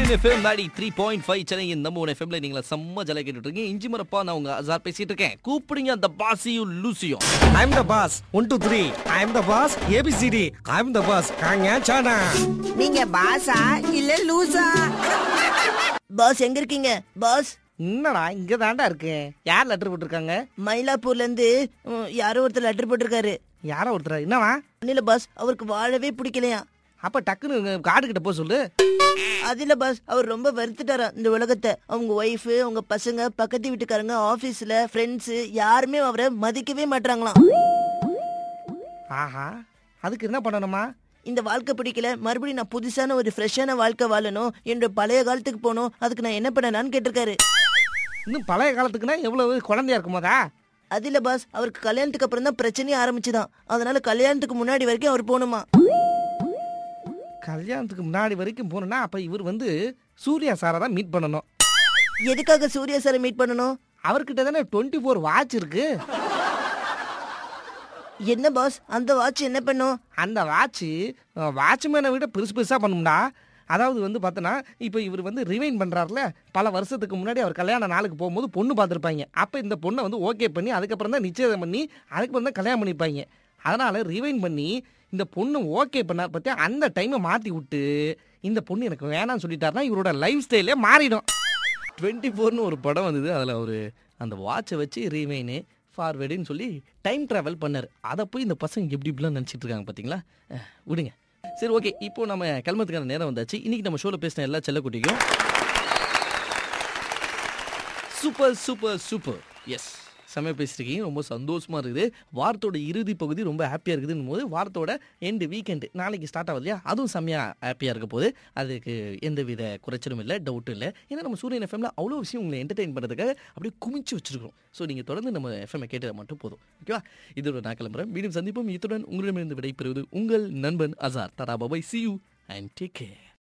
சூரியன் எஃப்எம் நாடி three point five சென்னையின் நம்ம ஒன் எஃப்எம்ல நீங்களா செம்ம ஜலை கேட்டுட்டு இருக்கீங்க இஞ்சி மரப்பா நான் உங்க அசார் பேசிட்டு இருக்கேன் கூப்பிடுங்க அந்த பாசியும் லூசியும் I'm the boss. One, two, three. I'm the boss. ABCD. I'm the boss. காங்க சானா நீங்க பாஸா இல்ல லூசா பாஸ் எங்க இருக்கீங்க பாஸ் என்னடா இங்க தாண்டா இருக்கு யார் லெட்டர் போட்டிருக்காங்க மயிலாப்பூர்ல இருந்து ம், யாரோ ஒருத்தர் லெட்டர் போட்டிருக்காரு யாரோ ஒருத்தர் என்னவா இல்ல பாஸ் அவருக்கு வாழவே பிடிக்கலையா அப்ப டக்குன்னு காடு கிட்ட போக சொல்லு அது இல்ல பாஸ் அவர் ரொம்ப வெறுத்துட்டாரா இந்த உலகத்தை அவங்க ஒய்ஃப் அவங்க பசங்க பக்கத்து வீட்டுக்காரங்க ஆபீஸ்ல ஃப்ரெண்ட்ஸ் யாருமே அவரை மதிக்கவே மாட்டாங்களாம் ஆஹா அதுக்கு என்ன பண்ணணுமா இந்த வாழ்க்கை பிடிக்கல மறுபடியும் நான் புதுசான ஒரு ஃப்ரெஷ்ஷான வாழ்க்கை வாழணும் என்னோட பழைய காலத்துக்கு போகணும் அதுக்கு நான் என்ன பண்ணலான்னு கேட்டிருக்காரு இன்னும் பழைய காலத்துக்குன்னா எவ்வளவு குழந்தையா இருக்கும்போதா அது இல்ல பாஸ் அவருக்கு கல்யாணத்துக்கு அப்புறம் தான் பிரச்சனையே ஆரம்பிச்சுதான் அதனால கல்யாணத்துக்கு முன்னாடி வரைக்கும் அவர் போகணுமா கல்யாணத்துக்கு முன்னாடி வரைக்கும் போகணும்னா அப்ப இவர் வந்து சூர்யா சாரை தான் மீட் பண்ணணும் எதுக்காக சூர்யா சாரை மீட் பண்ணணும் அவர்கிட்ட தானே டுவெண்ட்டி ஃபோர் வாட்ச் இருக்கு என்ன பாஸ் அந்த வாட்ச் என்ன பண்ணும் அந்த வாட்ச்சு வாட்ச்மேனை விட பெருசு பெருசாக பண்ணும்டா அதாவது வந்து பார்த்தோன்னா இப்போ இவர் வந்து ரிவைன் பண்ணுறாருல பல வருஷத்துக்கு முன்னாடி அவர் கல்யாண நாளுக்கு போகும்போது பொண்ணு பார்த்துருப்பாங்க அப்போ இந்த பொண்ணை வந்து ஓகே பண்ணி அதுக்கப்புறம் தான் நிச்சயம் பண்ணி அதுக்கப்புறம் தான் கல்யாணம் பண்ணிப்பாங்க அதனால் ரிவைன் பண்ணி இந்த பொண்ணு ஓகே பண்ணார் பற்றி அந்த டைமை மாற்றி விட்டு இந்த பொண்ணு எனக்கு வேணாம்னு சொல்லிட்டாருன்னா இவரோட லைஃப் ஸ்டைலே மாறிடும் டுவெண்ட்டி ஃபோர்னு ஒரு படம் வந்தது அதில் ஒரு அந்த வாட்சை வச்சு ரீவைனு ஃபார்வேர்டுன்னு சொல்லி டைம் ட்ராவல் பண்ணார் அதை போய் இந்த பசங்க எப்படி இப்படிலாம் நினச்சிட்டு இருக்காங்க பார்த்தீங்களா அஹ், விடுங்க சரி ஓகே இப்போ நம்ம கிளம்புறதுக்கான நேரம் வந்தாச்சு இன்னைக்கு நம்ம ஷோவில் பேசின எல்லா செல்லக்குட்டிக்கும் சூப்பர் சூப்பர் சூப்பர் எஸ் செம்மையா பேசிருக்கீங்க ரொம்ப சந்தோஷமா இருக்குது வாரத்தோட இறுதி பகுதி ரொம்ப ஹாப்பியாக இருக்குதுன்னு போது வாரத்தோட எண்டு வீக்கெண்டு நாளைக்கு ஸ்டார்ட் ஆகுது இல்லையா அதுவும் செம்மையா ஹாப்பியாக இருக்க போது அதுக்கு எந்தவித குறைச்சலும் இல்லை டவுட்டும் இல்லை ஏன்னா நம்ம சூரியன் எஃப்எம்ல அவ்வளோ விஷயம் உங்களை என்டர்டெயின் பண்ணுறதுக்காக அப்படியே குமிச்சு வச்சிருக்கோம் ஸோ நீங்கள் தொடர்ந்து நம்ம எஃப்எம்ஐ கேட்டது மட்டும் போதும் ஓகேவா இதோட நான் கிளம்புறேன் மீண்டும் சந்திப்போம் இத்துடன் உங்களிடமிருந்து விடைபெறுவது உங்கள் நண்பன் அசார் தரா bye bye see you and take care